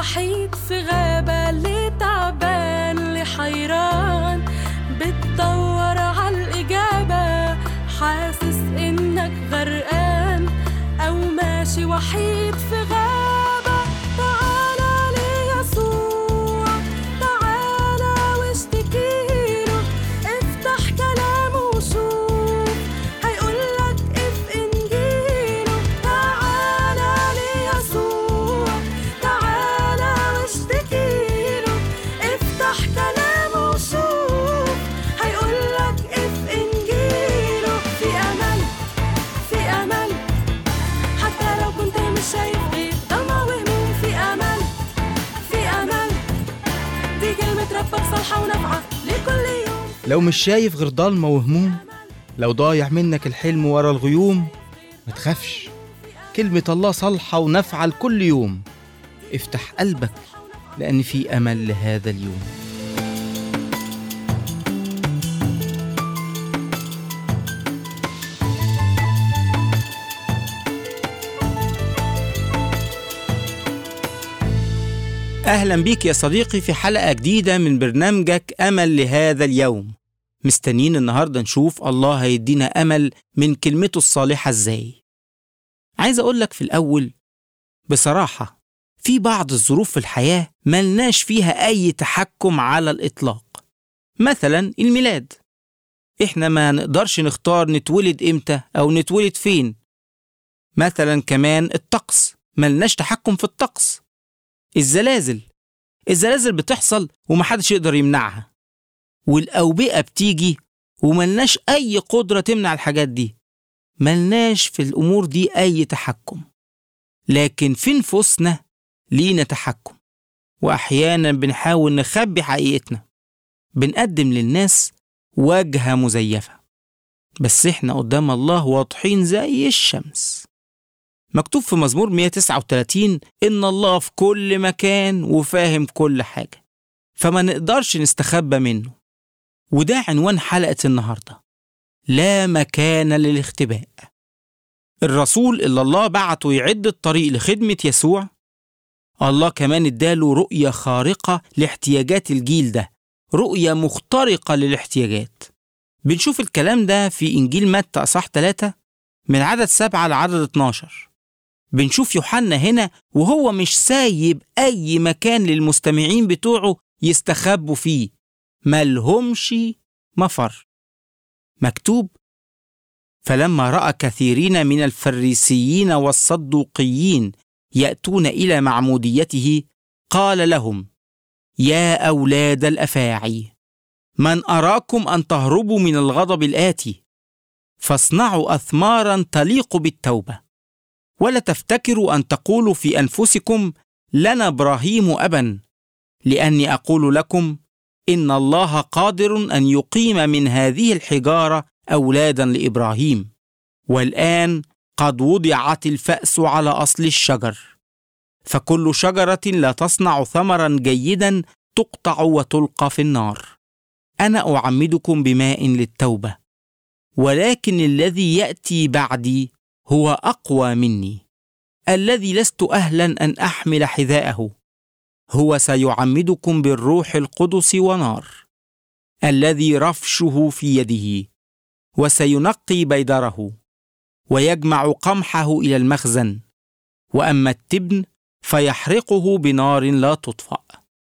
وحيد في غابة اللي تعبان اللي حيران بتدور عالإجابة حاسس إنك غرقان أو ماشي وحيد في غابة تعالى ليسوع تعالى واشتكيله افتح كلامه وشوف هيقولك اف انجيله تعالى ليسوع تعالى واشتكيله افتح كلامه وشوف هيقولك اف انجيله في امل في امل حتى لو كنت مش شايف غير ضلمة وهموم في امل في امل دي كلمة ربك صالحة ونافعة لكل يوم لو مش شايف غير ضلمة وهموم لو ضايع منك الحلم ورا الغيوم ما تخافش كلمة الله صالحة ونافعة لكل يوم افتح قلبك لأن في أمل لهذا اليوم أهلا بيك يا صديقي في حلقة جديدة من برنامجك أمل لهذا اليوم مستنيين النهاردة نشوف الله هيدينا أمل من كلمته الصالحة إزاي عايز أقولك في الأول بصراحة في بعض الظروف في الحياة ملناش فيها أي تحكم على الإطلاق مثلا الميلاد إحنا ما نقدرش نختار نتولد إمتى أو نتولد فين مثلا كمان الطقس ملناش تحكم في الطقس الزلازل الزلازل بتحصل ومحدش يقدر يمنعها والأوبئة بتيجي وملناش أي قدرة تمنع الحاجات دي ملناش في الأمور دي أي تحكم لكن في نفوسنا لينا تحكم وأحيانا بنحاول نخبي حقيقتنا بنقدم للناس واجهة مزيفة بس احنا قدام الله واضحين زي الشمس مكتوب في مزمور 139 إن الله في كل مكان وفاهم كل حاجة فما نقدرش نستخبى منه وده عنوان حلقة النهاردة لا مكان للاختباء الرسول اللي الله بعته يعد الطريق لخدمة يسوع الله كمان اداله رؤية خارقة لاحتياجات الجيل ده رؤية مخترقة للاحتياجات بنشوف الكلام ده في إنجيل متى أصح 3 من عدد 7 لعدد 12 بنشوف يوحنا هنا وهو مش سايب أي مكان للمستمعين بتوعه يستخبوا فيه ملهمش مفر مكتوب فلما رأى كثيرين من الفريسيين والصدوقيين يأتون إلى معموديته قال لهم يا أولاد الأفاعي من أراكم أن تهربوا من الغضب الآتي فاصنعوا أثمارا تليق بالتوبة ولا تفتكروا أن تقولوا في أنفسكم لنا إبراهيم أبا لأني أقول لكم إن الله قادر أن يقيم من هذه الحجارة أولادا لإبراهيم والآن قد وضعت الفأس على أصل الشجر فكل شجرة لا تصنع ثمرا جيدا تقطع وتلقى في النار أنا أعمدكم بماء للتوبة ولكن الذي يأتي بعدي هو أقوى مني الذي لست أهلا أن أحمل حذاءه هو سيعمدكم بالروح القدس ونار الذي رفشه في يده وسينقي بيدره ويجمع قمحه إلى المخزن وأما التبن فيحرقه بنار لا تطفأ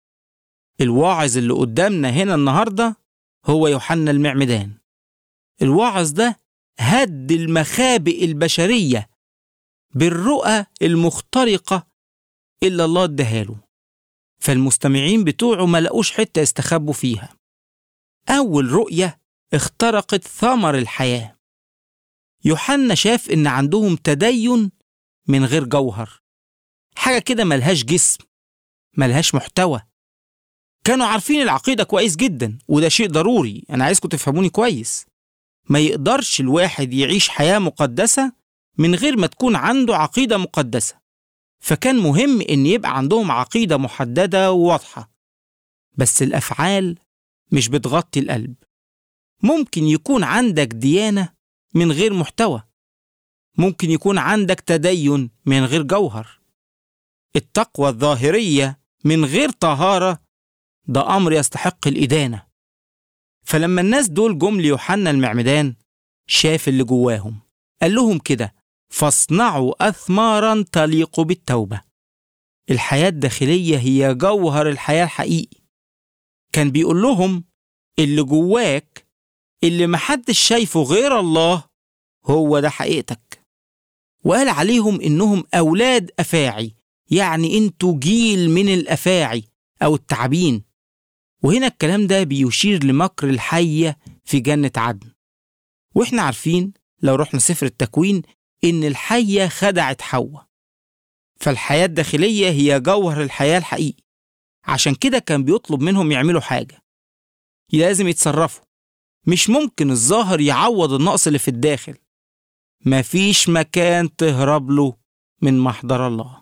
الواعظ اللي قدامنا هنا النهارده هو يوحنا المعمدان الواعظ ده هد المخابئ البشرية بالرؤى المخترقة اللي الله اداها له فالمستمعين بتوعه ما لقوش حتة يستخبوا فيها أول رؤية اخترقت ثمر الحياة يوحنا شاف إن عندهم تدين من غير جوهر حاجة كده ملهاش جسم ملهاش محتوى كانوا عارفين العقيدة كويس جدا وده شيء ضروري أنا عايزكم تفهموني كويس ما يقدرش الواحد يعيش حياة مقدسة من غير ما تكون عنده عقيدة مقدسة فكان مهم إن يبقى عندهم عقيدة محددة وواضحة بس الأفعال مش بتغطي القلب ممكن يكون عندك ديانة من غير محتوى ممكن يكون عندك تدين من غير جوهر التقوى الظاهرية من غير طهارة ده أمر يستحق الإدانة فلما الناس دول جم ليوحنا المعمدان شاف اللي جواهم قال لهم كده فاصنعوا أثمارا تليق بالتوبة الحياة الداخلية هي جوهر الحياة الحقيقي كان بيقول لهم اللي جواك اللي محدش شايفه غير الله هو ده حقيقتك وقال عليهم إنهم أولاد أفاعي يعني انتوا جيل من الأفاعي أو التعابين وهنا الكلام ده بيشير لمكر الحية في جنة عدن وإحنا عارفين لو رحنا سفر التكوين إن الحية خدعت حواء فالحياة الداخلية هي جوهر الحياة الحقيقي عشان كده كان بيطلب منهم يعملوا حاجة لازم يتصرفوا مش ممكن الظاهر يعوض النقص اللي في الداخل مفيش مكان تهرب له من محضر الله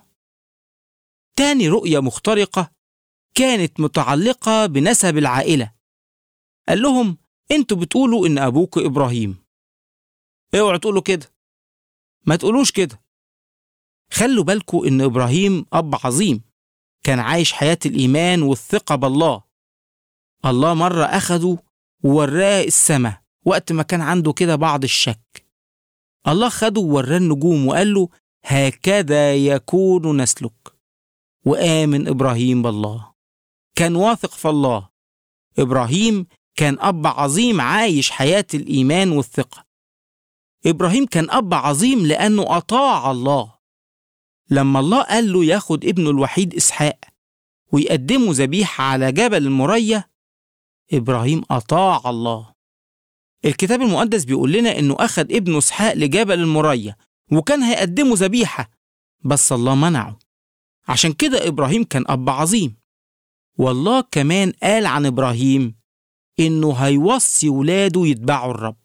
تاني رؤية مخترقة كانت متعلقة بنسب العائلة قال لهم انتوا بتقولوا ان ابوك ابراهيم اوعوا تقولوا كده ما تقولوش كده خلوا بالكوا ان ابراهيم اب عظيم كان عايش حياة الايمان والثقة بالله الله مرة اخده ووراه السماء وقت ما كان عنده كده بعض الشك الله خده ووراه النجوم وقال له هكذا يكون نسلك وآمن إبراهيم بالله كان واثق في الله إبراهيم كان أب عظيم عايش حياة الإيمان والثقة إبراهيم كان أب عظيم لأنه أطاع الله لما الله قال له ياخد ابنه الوحيد إسحاق ويقدمه ذبيحة على جبل المرية إبراهيم أطاع الله الكتاب المقدس بيقول لنا إنه أخد ابنه إسحاق لجبل المرية وكان هيقدمه ذبيحة بس الله منعه عشان كده إبراهيم كان أب عظيم والله كمان قال عن إبراهيم إنه هيوصي ولاده يتبعوا الرب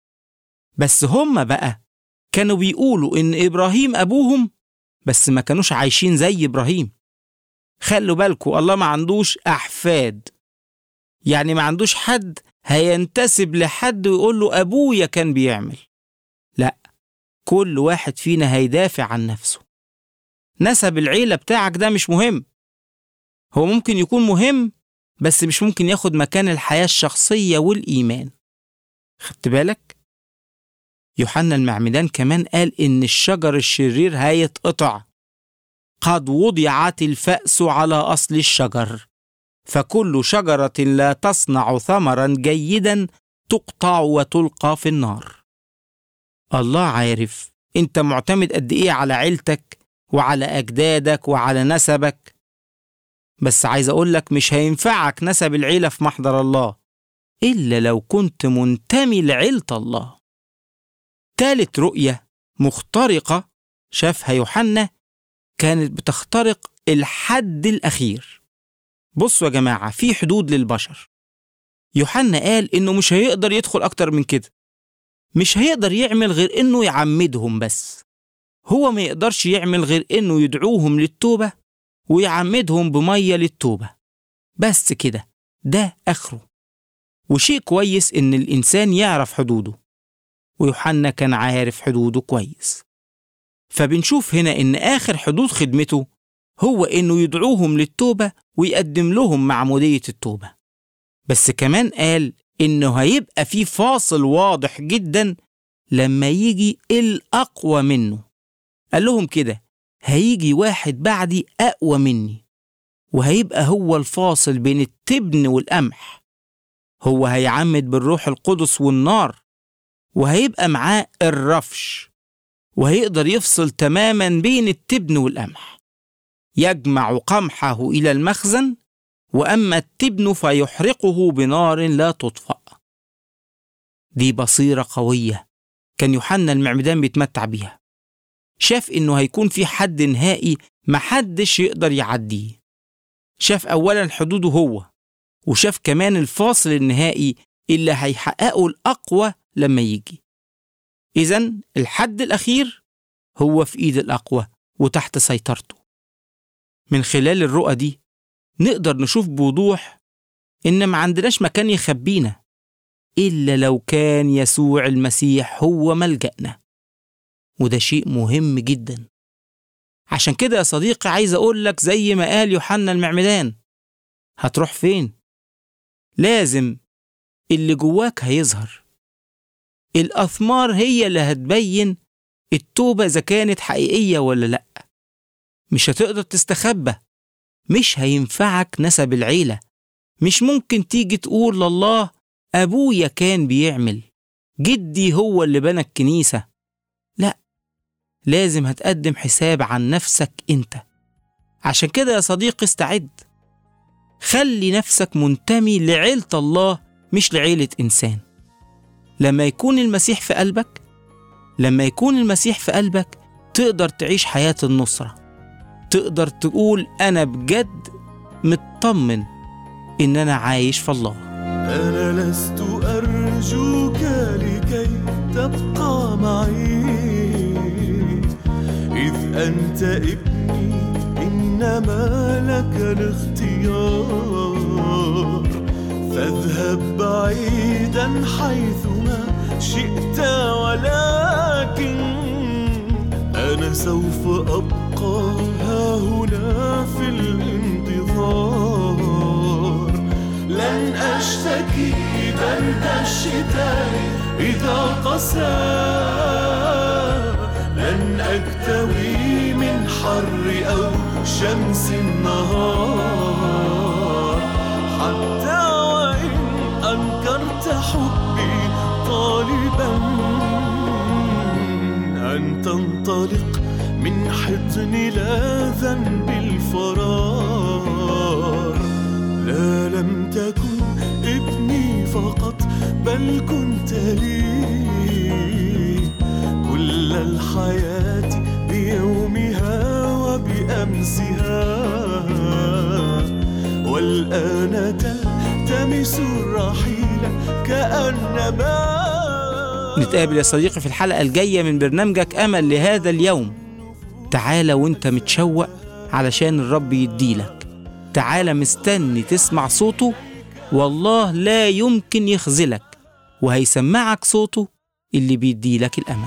بس هم بقى كانوا بيقولوا إن إبراهيم أبوهم بس ما كانوش عايشين زي إبراهيم خلوا بالكوا الله ما عندوش أحفاد يعني ما عندوش حد هينتسب لحد ويقول له أبويا كان بيعمل لا كل واحد فينا هيدافع عن نفسه نسب العيلة بتاعك ده مش مهم هو ممكن يكون مهم بس مش ممكن ياخد مكان الحياة الشخصية والإيمان خدت بالك؟ يوحنا المعمدان كمان قال إن الشجر الشرير هيتقطع قد وضعت الفأس على أصل الشجر فكل شجرة لا تصنع ثمرا جيدا تقطع وتلقى في النار الله عارف انت معتمد قد ايه على عيلتك وعلى أجدادك وعلى نسبك بس عايز أقول لك مش هينفعك نسب العيلة في محضر الله إلا لو كنت منتمي لعيلة الله تالت رؤية مخترقة شافها يوحنا كانت بتخترق الحد الأخير بصوا يا جماعة في حدود للبشر يوحنا قال إنه مش هيقدر يدخل أكتر من كده مش هيقدر يعمل غير إنه يعمدهم بس هو ما يقدرش يعمل غير إنه يدعوهم للتوبة ويعمدهم بمية للتوبة بس كده ده آخره وشيء كويس إن الإنسان يعرف حدوده ويوحنا كان عارف حدوده كويس فبنشوف هنا إن آخر حدود خدمته هو إنه يدعوهم للتوبة ويقدم لهم معمودية التوبة بس كمان قال إنه هيبقى في فاصل واضح جدا لما يجي الأقوى منه قال لهم كده هيجي واحد بعدي أقوى مني وهيبقى هو الفاصل بين التبن والقمح هو هيعمد بالروح القدس والنار وهيبقى معاه الرفش وهيقدر يفصل تماما بين التبن والقمح يجمع قمحه إلى المخزن وأما التبن فيحرقه بنار لا تطفأ دي بصيرة قوية كان يوحنا المعمدان بيتمتع بيها شاف إنه هيكون في حد نهائي محدش يقدر يعديه شاف أولا حدوده هو وشاف كمان الفاصل النهائي اللي هيحققه الأقوى لما يجي إذا الحد الأخير هو في إيد الأقوى وتحت سيطرته من خلال الرؤى دي نقدر نشوف بوضوح إن ما عندناش مكان يخبينا إلا لو كان يسوع المسيح هو ملجأنا وده شيء مهم جدا عشان كده يا صديقي عايز أقول لك زي ما قال يوحنا المعمدان هتروح فين؟ لازم اللي جواك هيظهر الأثمار هي اللي هتبين التوبة إذا كانت حقيقية ولا لأ مش هتقدر تستخبى مش هينفعك نسب العيلة مش ممكن تيجي تقول لله أبويا كان بيعمل جدي هو اللي بنى الكنيسة لا لازم هتقدم حساب عن نفسك انت عشان كده يا صديقي استعد خلي نفسك منتمي لعيلة الله مش لعيلة إنسان لما يكون المسيح في قلبك لما يكون المسيح في قلبك تقدر تعيش حياة النصرة تقدر تقول أنا بجد مطمن إن أنا عايش في الله أنا لست أرجوك لكي تبقى معي إذ أنت ابني إنما لك الاختيار فاذهب بعيدا حيثما شئت ولكن أنا سوف أبقى ها هنا في الانتظار لن أشتكي برد الشتاء إذا قسى لن أكتوي من حر أو شمس النهار حتى وإن أنكرت حبي طالبا أن تنطلق من حضن لا ذنب الفرار لا لم تكن ابني فقط بل كنت لي كل الحياة بيومها وبأمسها والآن تلتمس الرحيل كأنما نتقابل يا صديقي في الحلقة الجاية من برنامجك أمل لهذا اليوم تعالى وانت متشوق علشان الرب يديلك تعالى مستني تسمع صوته والله لا يمكن يخذلك وهيسمعك صوته اللي بيديلك الأمل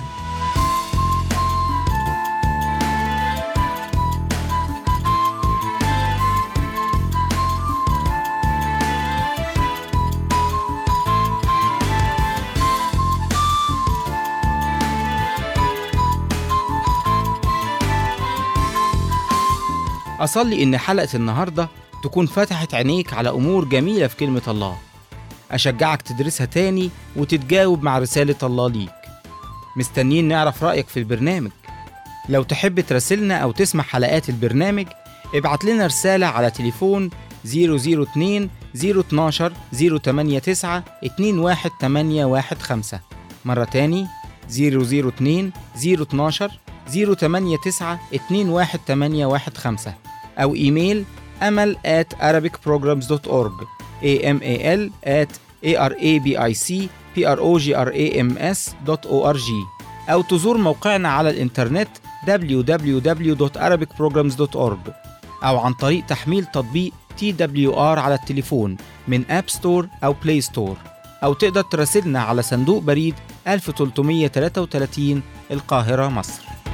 أصلي إن حلقة النهاردة تكون فتحت عينيك على أمور جميلة في كلمة الله أشجعك تدرسها تاني وتتجاوب مع رسالة الله ليك مستنيين نعرف رأيك في البرنامج لو تحب تراسلنا أو تسمع حلقات البرنامج ابعت لنا رسالة على تليفون 002 012 089 21815 مرة تاني 002 012 089 21815 أو إيميل أمل at arabicprograms.org amal at arabicprograms.org أو تزور موقعنا على الإنترنت www.arabicprograms.org أو عن طريق تحميل تطبيق TWR على التليفون من أب ستور أو بلاي ستور أو تقدر تراسلنا على صندوق بريد 1333 القاهرة مصر